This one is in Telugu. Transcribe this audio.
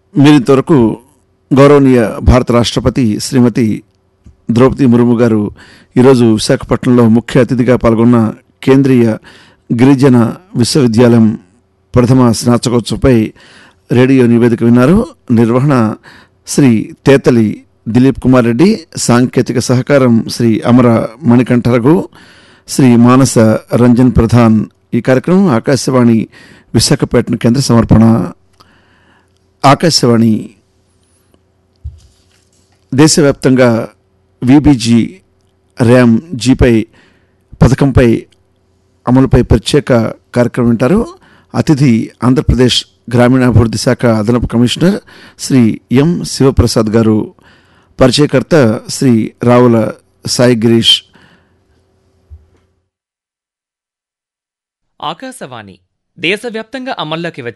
మీరింతవరకు గౌరవనీయ భారత రాష్ట్రపతి శ్రీమతి ద్రౌపది ముర్ము గారు ఈరోజు విశాఖపట్నంలో ముఖ్య అతిథిగా పాల్గొన్న కేంద్రీయ గిరిజన విశ్వవిద్యాలయం ప్రథమ స్నాతకోత్సవపై రేడియో నివేదిక విన్నారు నిర్వహణ శ్రీ తేతలి దిలీప్ కుమార్ రెడ్డి సాంకేతిక సహకారం శ్రీ అమర మణికంఠ రఘు శ్రీ మానస రంజన్ ప్రధాన్ ఈ కార్యక్రమం ఆకాశవాణి విశాఖపట్నం కేంద్ర సమర్పణ ఆకాశవాణి దేశవ్యాప్తంగా విబిజీ ర్యామ్ జీపై పథకంపై అమలుపై ప్రత్యేక కార్యక్రమం వింటారు అతిథి ఆంధ్రప్రదేశ్ గ్రామీణాభివృద్ధి శాఖ అదనపు కమిషనర్ శ్రీ ఎం శివప్రసాద్ గారు పరిచయకర్త శ్రీ రావుల సాయి గిరీష్ ఆకాశవాణి దేశవ్యాప్తంగా అమల్లోకి వచ్చిన